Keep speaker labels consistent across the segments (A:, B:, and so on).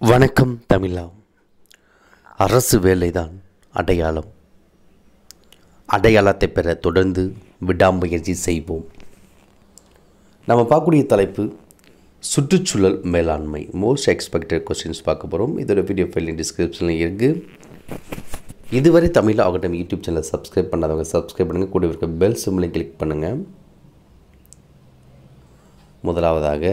A: வணக்கம் தமிழா அரசு வேலைதான் அடையாளம் அடையாளத்தை பெற தொடர்ந்து விடாமுயற்சி செய்வோம் நம்ம பார்க்கக்கூடிய தலைப்பு சுற்றுச்சூழல் மேலாண்மை மோஸ்ட் எக்ஸ்பெக்டட் கொஸ்டின்ஸ் பார்க்க போகிறோம் இதோட வீடியோ ஃபைலின் டிஸ்கிரிப்ஷனில் இருக்குது இதுவரை தமிழ் ஆகட்டும் யூடியூப் சேனலை சப்ஸ்கிரைப் பண்ணாதவங்க சப்ஸ்கிரைப் பண்ணுங்கள் கூட இருக்க பெல் சிம்லையும் கிளிக் பண்ணுங்கள் முதலாவதாக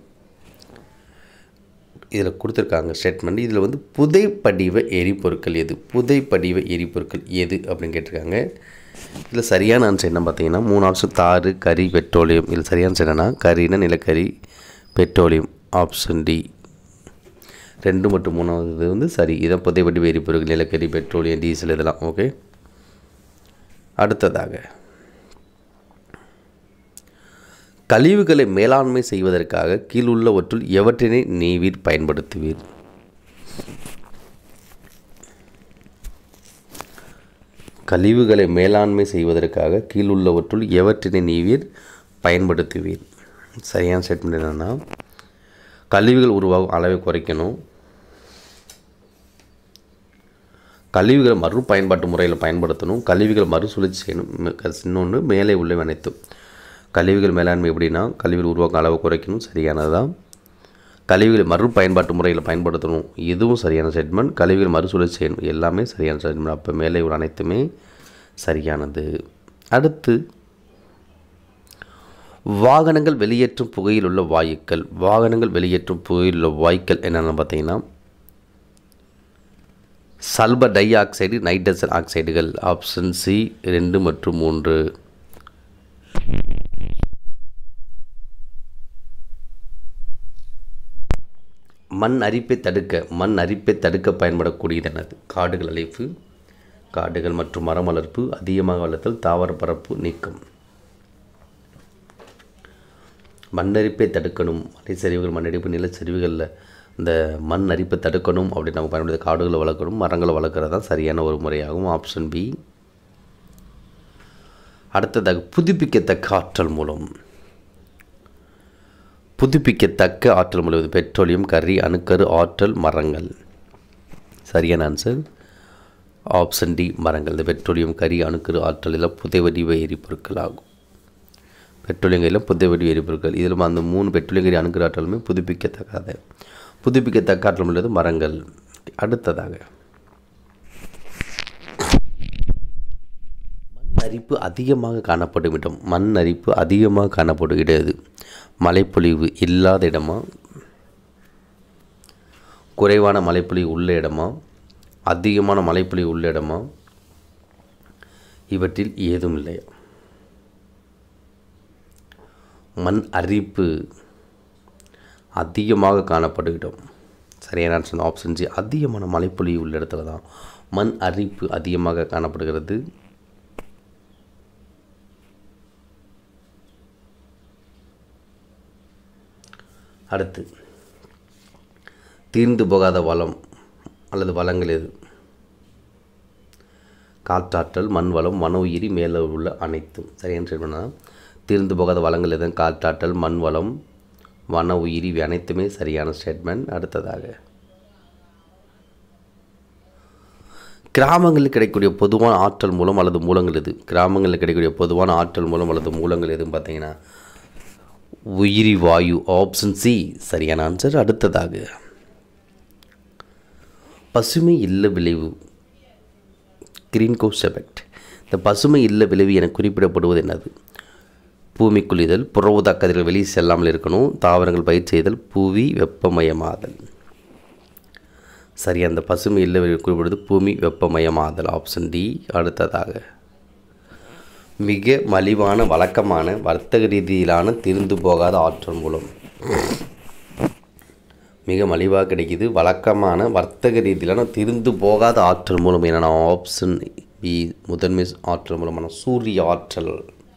A: இதில் கொடுத்துருக்காங்க ஸ்டேட்மெண்ட் இதில் வந்து புதைப்படிவ எரிபொருட்கள் எது புதைப்படிவ எரிபொருட்கள் எது அப்படின்னு கேட்டிருக்காங்க இதில் சரியான ஆன்சர் என்ன பார்த்தீங்கன்னா மூணு ஆப்ஷன் தாறு கறி பெட்ரோலியம் இதில் சரியான ஆன்சர் என்னன்னா கறினா நிலக்கரி பெட்ரோலியம் ஆப்ஷன் டி ரெண்டு மற்றும் மூணாவது வந்து சரி இதான் புதைப்படிவ எரிபொருட்கள் நிலக்கரி பெட்ரோலியம் டீசல் இதெல்லாம் ஓகே அடுத்ததாக கழிவுகளை மேலாண்மை செய்வதற்காக கீழுள்ளவற்றுள் எவற்றினை நீவீர் பயன்படுத்துவீர் கழிவுகளை மேலாண்மை செய்வதற்காக கீழுள்ளவற்றுள் எவற்றினை நீவீர் பயன்படுத்துவீர் சரியான ஸ்டேட்மெண்ட் என்னென்னா கழிவுகள் உருவாகும் அளவை குறைக்கணும் கழிவுகளை மறுபயன்பாட்டு முறையில் பயன்படுத்தணும் கழிவுகள் மறுசுழற்சி செய்யணும் இன்னொன்று மேலே உள்ள அனைத்தும் கழிவுகள் மேலாண்மை எப்படின்னா கழிவுகள் உருவாக்கும் அளவு குறைக்கணும் சரியானது தான் கழிவுகளை மறுபயன்பாட்டு முறையில் பயன்படுத்தணும் இதுவும் சரியான ஸ்டேட்மெண்ட் கழிவுகள் மறுசுழற்சி செய்யணும் எல்லாமே சரியான ஸ்டேட்மெண்ட் அப்போ மேலே உள்ள அனைத்துமே சரியானது அடுத்து வாகனங்கள் வெளியேற்றும் புகையில் உள்ள வாயுக்கள் வாகனங்கள் வெளியேற்றும் புகையில் உள்ள வாயுக்கள் என்னென்னு பார்த்தீங்கன்னா சல்பர் டை ஆக்சைடு நைட்ரஜன் ஆக்சைடுகள் ஆப்ஷன் சி ரெண்டு மற்றும் மூன்று மண் அரிப்பை தடுக்க மண் அரிப்பை தடுக்க பயன்படக்கூடியதனது காடுகள் அழைப்பு காடுகள் மற்றும் மரம் வளர்ப்பு அதிகமாக வளர்த்தல் தாவர பரப்பு நீக்கம் மண்ணரிப்பை தடுக்கணும் மலைச்சரிவுகள் மண்ணரிப்பு நிலச்சரிவுகளில் இந்த மண் அரிப்பை தடுக்கணும் அப்படின்னு நம்ம பயன்படுத்த காடுகளை வளர்க்கணும் மரங்களை வளர்க்குறது தான் சரியான ஒரு முறையாகும் ஆப்ஷன் பி அடுத்ததாக புதுப்பிக்கத்தக்க ஆற்றல் மூலம் புதுப்பிக்கத்தக்க ஆற்றல் மூலம் பெட்ரோலியம் கரி அணுக்கரு ஆற்றல் மரங்கள் சரியான ஆன்சர் ஆப்ஷன் டி மரங்கள் இந்த பெட்ரோலியம் கரி அணுக்கரு ஆற்றல் எல்லாம் புதை வடிவ எரிபொருட்கள் ஆகும் பெட்ரோலியம் கரியில் புதை வடிவ எரிபொருட்கள் இதில் அந்த மூணு பெட்ரோலியம் கரி அணுக்கரு ஆற்றலுமே புதுப்பிக்கத்தக்காத புதுப்பிக்கத்தக்க ஆற்றல் உள்ளது மரங்கள் அடுத்ததாக மண் அரிப்பு அதிகமாக காணப்படும் இடம் மண் அரிப்பு அதிகமாக காணப்படும் இடம் எது மழைப்பொழிவு இல்லாத இடமா குறைவான மழைப்பொழிவு உள்ள இடமா அதிகமான மழைப்பொழிவு உள்ள இடமா இவற்றில் ஏதும் இல்லையா மண் அரிப்பு அதிகமாக காணப்படும் இடம் சரியான ஆன்சர் ஆப்ஷன் ஜி அதிகமான மழைப்பொழிவு உள்ள இடத்துல தான் மண் அரிப்பு அதிகமாக காணப்படுகிறது அடுத்து தீர்ந்து போகாத வளம் அல்லது வளங்கள் எது காற்றாற்றல் மண் வளம் மன உயிரி மேலே உள்ள அனைத்தும் சரியான சொல்லணும்னா தீர்ந்து போகாத வளங்கள் எதுவும் காற்றாற்றல் மண் வளம் வன உயிரி இவை அனைத்துமே சரியான ஸ்டேட்மெண்ட் அடுத்ததாக கிராமங்களில் கிடைக்கக்கூடிய பொதுவான ஆற்றல் மூலம் அல்லது மூலங்கள் எது கிராமங்களில் கிடைக்கக்கூடிய பொதுவான ஆற்றல் மூலம் அல்லது மூலங்கள் எதுன்னு பார்த்தீங்கன்னா உயிரி வாயு ஆப்ஷன் சி சரியான ஆன்சர் அடுத்ததாக பசுமை இல்ல விளைவு கிரீன் கோஸ் எஃபெக்ட் இந்த பசுமை இல்ல விளைவு என குறிப்பிடப்படுவது என்னது பூமி குளிதல் புற ஊதா கதிர்கள் வெளியே செல்லாமல் இருக்கணும் தாவரங்கள் பயிர் செய்தல் புவி வெப்பமயமாதல் சரி அந்த பசுமை இல்ல விளைவு குறிப்பிடுவது பூமி வெப்பமயமாதல் ஆப்ஷன் டி அடுத்ததாக மிக மலிவான வழக்கமான வர்த்தக ரீதியிலான திருந்து போகாத ஆற்றல் மூலம் மிக மலிவாக கிடைக்கிது வழக்கமான வர்த்தக ரீதியிலான திருந்து போகாத ஆற்றல் மூலம் என்னென்ன ஆப்ஷன் பி முதன்மை ஆற்றல் மூலமான சூரிய ஆற்றல்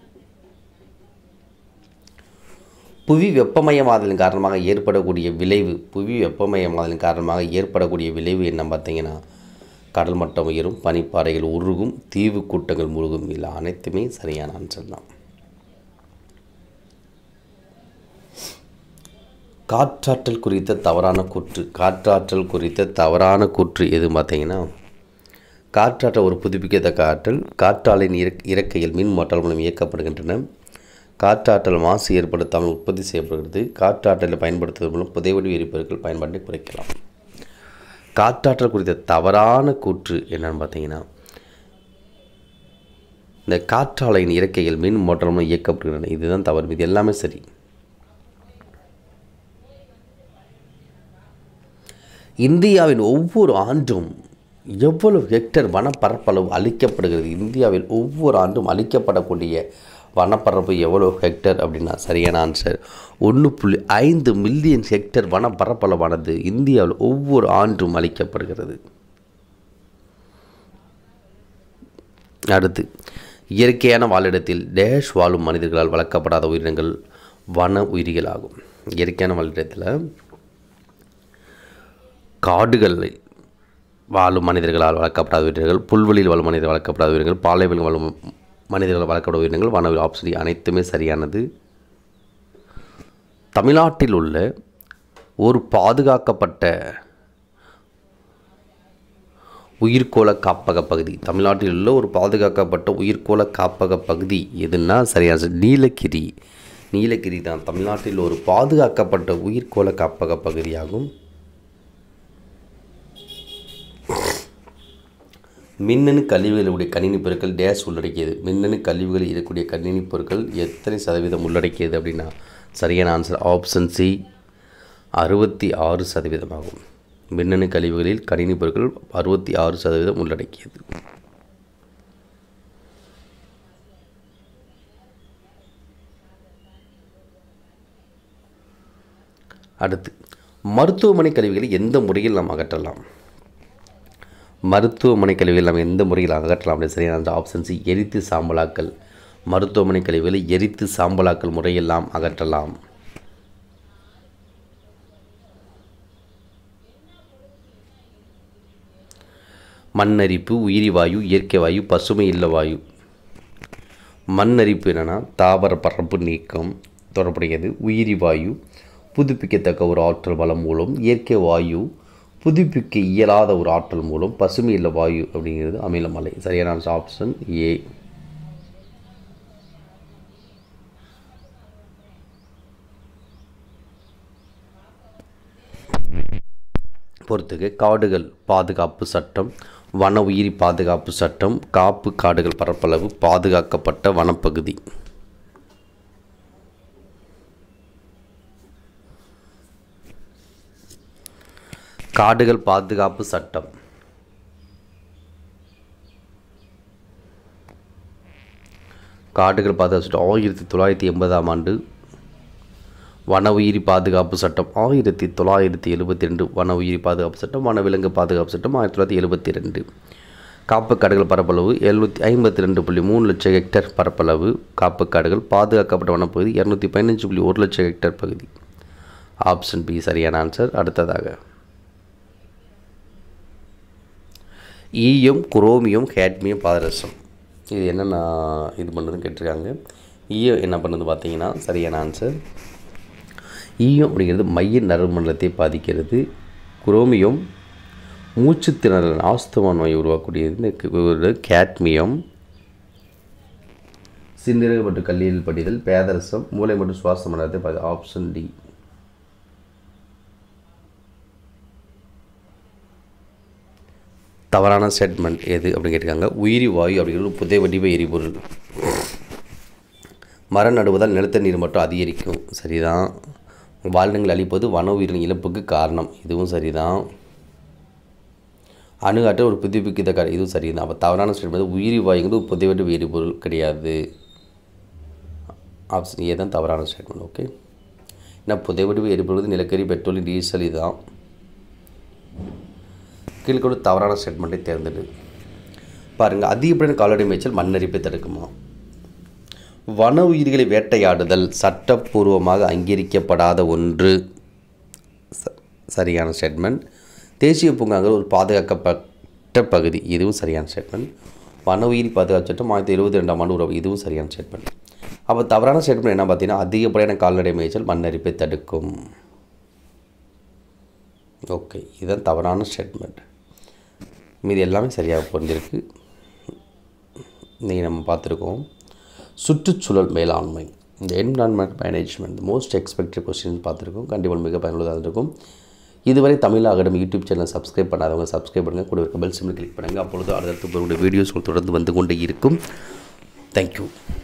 A: புவி வெப்பமயமாதலின் காரணமாக ஏற்படக்கூடிய விளைவு புவி வெப்பமயமாதலின் காரணமாக ஏற்படக்கூடிய விளைவு என்ன பார்த்தீங்கன்னா கடல் மட்டம் உயரும் பனிப்பாறைகள் உருகும் தீவு கூட்டங்கள் முழுகும் இல்லை அனைத்துமே சரியான ஆன்சர் தான் காற்றாற்றல் குறித்த தவறான கூற்று காற்றாற்றல் குறித்த தவறான கூற்று எது பார்த்தீங்கன்னா காற்றாற்றல் ஒரு புதுப்பிக்கத்தக்க ஆற்றல் காற்றாலையின் இறக் இறக்கையில் மின் மோட்டார் மூலம் இயக்கப்படுகின்றன காற்றாற்றல் மாசு ஏற்படுத்தாமல் உற்பத்தி செய்யப்படுகிறது காற்றாற்றலை பயன்படுத்துவதன் மூலம் புதைவடி எரிபொருட்கள் பயன்பாட்டை குறைக்கலாம் காற்றாற்றல் குறித்த தவறான கூற்று என்னன்னு பார்த்தீங்கன்னா இந்த காற்றாலையின் இறக்கைகள் மின் மோட்டார் மூலம் இயக்கப்படுகின்றன இதுதான் தவறு இது எல்லாமே சரி இந்தியாவின் ஒவ்வொரு ஆண்டும் எவ்வளவு ஹெக்டேர் வனப்பரப்பளவு அளிக்கப்படுகிறது இந்தியாவில் ஒவ்வொரு ஆண்டும் அளிக்கப்படக்கூடிய வனப்பரப்பு எவ்வளோ ஹெக்டேர் அப்படின்னா சரியான ஆன்சர் ஒன்று புள்ளி ஐந்து மில்லியன் ஹெக்டேர் வனப்பரப்பளவானது இந்தியாவில் ஒவ்வொரு ஆண்டும் அளிக்கப்படுகிறது அடுத்து இயற்கையான வாழிடத்தில் டேஷ் வாழும் மனிதர்களால் வளர்க்கப்படாத உயிரினங்கள் வன உயிரிகள் ஆகும் இயற்கையான வாழிடத்தில் காடுகளில் வாழும் மனிதர்களால் வளர்க்கப்படாத உயிரினங்கள் புல்வெளியில் வாழும் மனிதர்கள் வளர்க்கப்படாத உயிரினங்கள் பாலைவெளியில் வாழும் மனிதர்கள் வளர்க்கப்பட உயிரினங்கள் வன ஆப்ஷன் அனைத்துமே சரியானது தமிழ்நாட்டில் உள்ள ஒரு பாதுகாக்கப்பட்ட உயிர்கோள காப்பக பகுதி தமிழ்நாட்டில் உள்ள ஒரு பாதுகாக்கப்பட்ட உயிர்கோள காப்பக பகுதி எதுன்னா சரியான நீலகிரி நீலகிரி தான் தமிழ்நாட்டில் ஒரு பாதுகாக்கப்பட்ட உயிர்கோள காப்பக பகுதியாகும் மின்னணு கழிவுகளுடைய கணினி பொருட்கள் டேஸ் உள்ளடக்கியது மின்னணு கழிவுகளில் இருக்கக்கூடிய கணினி பொருட்கள் எத்தனை சதவீதம் உள்ளடக்கியது அப்படின்னா சரியான ஆன்சர் ஆப்ஷன் சி அறுபத்தி ஆறு சதவீதமாகும் மின்னணு கழிவுகளில் கணினி பொருட்கள் அறுபத்தி ஆறு சதவீதம் உள்ளடக்கியது அடுத்து மருத்துவமனை கழிவுகளை எந்த முறையில் நாம் அகற்றலாம் மருத்துவமனை கழிவுகள் நாம் எந்த முறையில் அகற்றலாம் அப்படின்னு சரியான ஆப்ஷன் சி எரித்து சாம்பலாக்கல் மருத்துவமனை கழிவுகளை எரித்து சாம்பலாக்கல் முறையெல்லாம் அகற்றலாம் மண்ணரிப்பு உயிரி வாயு இயற்கை வாயு பசுமை இல்ல வாயு மண்ணரிப்பு என்னென்னா தாவர பரப்பு நீக்கம் தொடர்புடையது உயிரி வாயு புதுப்பிக்கத்தக்க ஒரு ஆற்றல் வளம் மூலம் இயற்கை வாயு புதுப்பிக்க இயலாத ஒரு ஆற்றல் மூலம் பசுமை இல்ல வாயு அப்படிங்கிறது அமிலமலை சரியான ஆப்ஷன் ஏ பொறுத்துக்கு காடுகள் பாதுகாப்பு சட்டம் வன உயிரி பாதுகாப்பு சட்டம் காப்பு காடுகள் பரப்பளவு பாதுகாக்கப்பட்ட வனப்பகுதி காடுகள் பாதுகாப்பு சட்டம் காடுகள் பாதுகாப்பு சட்டம் ஆயிரத்தி தொள்ளாயிரத்தி எண்பதாம் ஆண்டு வன உயிரி பாதுகாப்பு சட்டம் ஆயிரத்தி தொள்ளாயிரத்தி எழுபத்தி ரெண்டு வன உயிரி பாதுகாப்பு சட்டம் வனவிலங்கு பாதுகாப்பு சட்டம் ஆயிரத்தி தொள்ளாயிரத்தி எழுபத்தி ரெண்டு காப்பு காடுகள் பரப்பளவு எழுநூற்றி ஐம்பத்தி ரெண்டு புள்ளி மூணு லட்சம் ஹெக்டேர் பரப்பளவு காப்பு காடுகள் பாதுகாக்கப்பட்ட வனப்பகுதி இரநூத்தி பதினஞ்சு புள்ளி ஒரு லட்சம் ஹெக்டேர் பகுதி ஆப்ஷன் பி சரியான ஆன்சர் அடுத்ததாக ஈயம் குரோமியம் ஹேட்மியம் பாதரசம் இது என்னென்ன இது பண்ணுறதுன்னு கேட்டிருக்காங்க ஈயம் என்ன பண்ணுறது பார்த்தீங்கன்னா சரியான ஆன்சர் ஈயம் அப்படிங்கிறது மைய நரம்பு மண்டலத்தை பாதிக்கிறது குரோமியம் மூச்சு திணறல் ஆஸ்துமா நோயை உருவாக்கக்கூடியது இந்த கேட்மியம் சிறுநீரக மற்றும் கல்லீரல் படிதல் பேதரசம் மூளை மற்றும் சுவாச மண்டலத்தை பாதி ஆப்ஷன் டி தவறான ஸ்டேட்மெண்ட் எது அப்படின்னு கேட்டிருக்காங்க உயிரி வாயு அப்படிங்கிறது ஒரு புதை வடிவ எரிபொருள் மரம் நடுவதால் நிலத்த நீர் மட்டும் அதிகரிக்கும் சரிதான் வாழ்நிலங்கள் அழிப்பது வன உயிரின் இழப்புக்கு காரணம் இதுவும் சரிதான் அணுகாற்ற ஒரு புதுப்பிக்கத்தக்க இதுவும் சரிதான் அப்போ தவறான ஸ்டேட்மெண்ட் உயிரி வாயுங்கிறது ஒரு புதை வடிவ எரிபொருள் கிடையாது ஆப்ஷன் ஏ தான் தவறான ஸ்டேட்மெண்ட் ஓகே ஏன்னா புதை வடிவ எரிபொருள் நிலக்கரி பெட்ரோல் டீசல் இதுதான் கீழ்கொண்டு தவறான ஸ்டேட்மெண்ட்டை தேர்ந்தெடு பாருங்கள் அதிகப்படியான கால்நடை மேய்ச்சல் மண்ணரிப்பை தடுக்குமா வன உயிர்களை வேட்டையாடுதல் சட்டப்பூர்வமாக அங்கீகரிக்கப்படாத ஒன்று ச- சரியான ஸ்டேட்மெண்ட் தேசிய பூங்காங்கள் ஒரு பாதுகாக்கப்பட்ட பகுதி இதுவும் சரியான ஸ்டேட்மெண்ட் வன உயிரி பாதுகாப்பு சட்டம் ஆயிரத்தி எழுபத்தி ரெண்டாம் ஆண்டு உறவு இதுவும் சரியான ஸ்டேட்மெண்ட் அப்போ தவறான ஸ்டேட்மெண்ட் என்ன பார்த்தீங்கன்னா அதிகப்படியான கால்நடை மேய்ச்சல் மண்ணரிப்பை தடுக்கும் ஓகே இதுதான் தவறான ஸ்டேட்மெண்ட் மீதி எல்லாமே சரியாக பொருந்திருக்கு இன்றைக்கி நம்ம பார்த்துருக்கோம் சுற்றுச்சூழல் மேலாண்மை இந்த environment management most expected question பார்த்துருக்கோம் கண்டிப்பாக மிக பயனுள்ளதாக இருக்கும் இதுவரை Tamil academy YouTube channel subscribe பண்ணாதவங்க சப்ஸ்கிரைப் பண்ணுங்கள் கூட இருக்க பெல் சிம்மில் கிளிக் பண்ணுங்கள் அப்பொழுது அடுத்தடுத்து உங்களுடைய வீடியோஸ் தொடர்ந்து வந்து கொண்டே இருக்கும் தேங்க்யூ